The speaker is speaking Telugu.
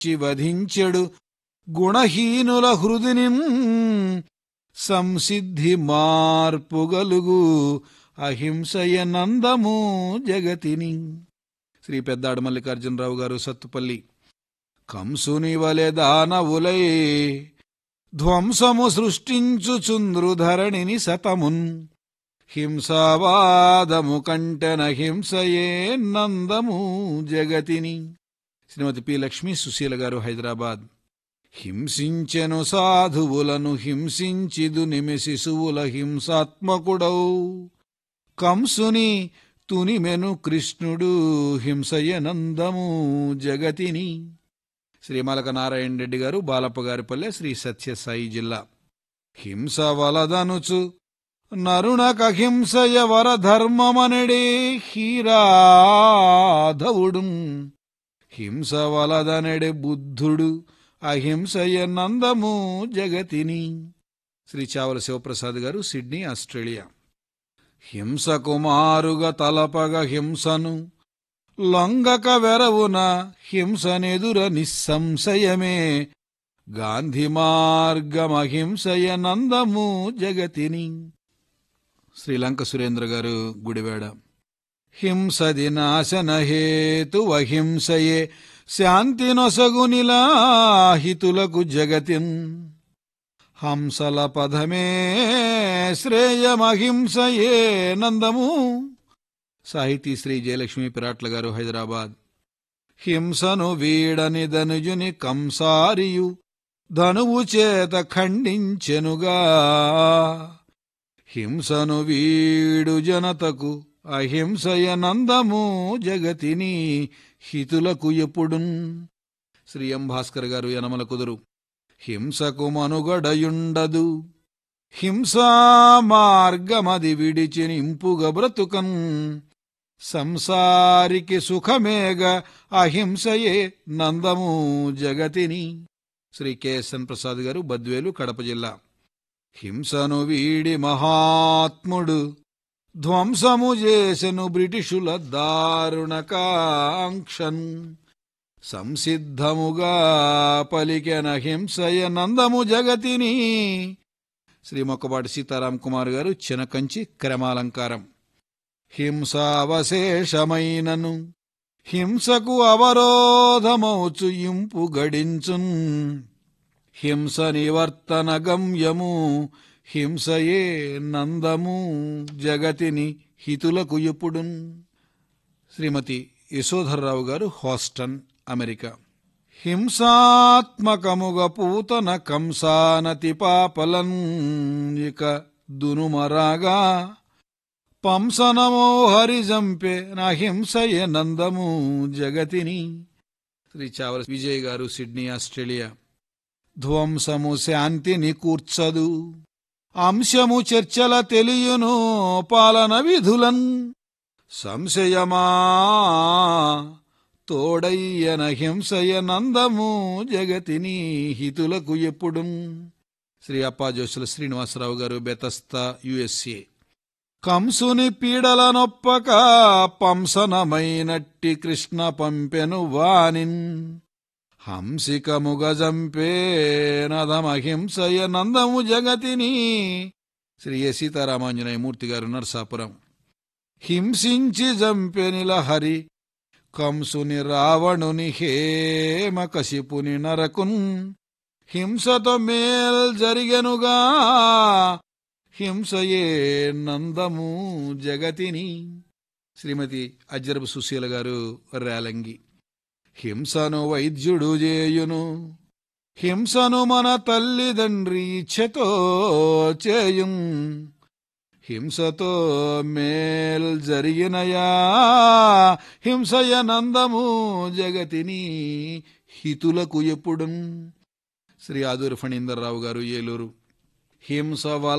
చి వధించెడు గుణహీనుల హృదిని సంసిద్ధి మార్పుగలుగు అహింసయ నందము జగతిని శ్రీ పెద్దాడు మల్లికార్జునరావు గారు సత్తుపల్లి కంసుని వలె దానవులై ధ్వంసము సృష్టించుచుంద్రు ధరణిని సతమున్ హింసావాదము కంటెన హింసయే నందము జగతిని శ్రీమతి పి లక్ష్మీ సుశీల గారు హైదరాబాద్ హింసించెను సాధువులను హింసించిదు నిమి శిశువుల హింసాత్మకుడౌ కంసుని తునిమెను కృష్ణుడు హింసయ నందము జగతిని శ్రీమలక నారాయణ రెడ్డి గారు బాలప్ప గారిపల్లె శ్రీ సత్యసాయి జిల్లా హింస వలదనుచు నరుణకహింసయ వరధర్మమనడే హీరాధవుడు హింస వలదనడే బుద్ధుడు అహింసయ నందము జగతిని శ్రీ చావల శివప్రసాద్ గారు సిడ్నీ ఆస్ట్రేలియా హింస కుమారుగ తలపగ హింసను లొంగక వెరవున హింసనెదుర నిస్సంశయమే గాంధీ మార్గమహింసయ నందము జగతిని శ్రీలంక సురేంద్ర గారు గుడివాడ హింసది నాశన హేతు అహింసయే శాంతి నొసగునిలా హితులకు జగతిన్ హంసల పదమే శ్రేయమహింసయే నందము సాహితీ శ్రీ జయలక్ష్మి పిరాట్ల గారు హైదరాబాద్ హింసను వీడని ధనుజుని కంసారియు ధనువు చేత ఖండించెనుగా హింసను వీడు జనతకు అహింసయ నందము జగతిని హితులకు ఎప్పుడున్ శ్రీ ఎం భాస్కర్ గారు యనమల కుదురు హింసకు మనుగడయుండదు హింసా మార్గమది విడిచి నింపుగ బ్రతుకన్ సంసారికి సుఖమేగ అహింసయే నందము జగతిని శ్రీ కెఎస్ఎన్ ప్రసాద్ గారు బద్వేలు కడప జిల్లా హింసను వీడి మహాత్ముడు ధ్వంసము చేసెను బ్రిటిషుల దారుణ కాంక్షన్ సంసిద్ధముగా పలికెన హింసయ నందము జగతిని శ్రీ మొక్కపాటి సీతారాం కుమార్ గారు చినకంచి క్రమాలంకారం హింసావశేషమైనను హింసకు అవరోధమౌచు ఇంపు గడించున్ హింస నివర్తన గమ్యము హింసయే నందము జగతిని హితులకు ఎప్పుడున్ శ్రీమతి యశోధర్రావు గారు హాస్టన్ అమెరికా హింసాత్మకముగ పూతన కంసానతి పాపలన్ ఇక దునుమరాగా పంసనమో హరిజంపే నా హింసయ నందము జగతిని శ్రీ చావల విజయ్ గారు సిడ్నీ ఆస్ట్రేలియా ధ్వంసము శాంతిని కూర్చదు అంశము చర్చల తెలియను పాలన విధులన్ సంశయమా తోడయ్యన హింసయ నందము జగతిని హితులకు ఎప్పుడు శ్రీ అప్పాజోసుల శ్రీనివాసరావు గారు బెతస్తా యుఎస్ఏ కంసుని పీడల నొప్పక పంసనమైనట్టి కృష్ణ పంపెను వానిన్ హంసికముగ జంపే నదమహింసయ నందము జగతిని శ్రీ ఎ సీతారామాంజనేయమూర్తి గారు నర్సాపురం హింసించి జంపెనిల హరి కంసుని రావణుని హేమ కశిపుని నరకున్ హింసతో మేల్ జరిగెనుగా హింసయే నందము జగతిని శ్రీమతి అజ్జరపు సుశీల గారు రేలంగి హింసను వైద్యుడు చేయును హింసను మన తల్లిదండ్రి ఇచ్ఛతో చేయున్ హింసతో మేల్ జరిగినయా హింసయ నందము జగతిని హితులకు ఎప్పుడు శ్రీ ఆదూరి ఫణీందర్రావు గారు ఏలూరు హింస వల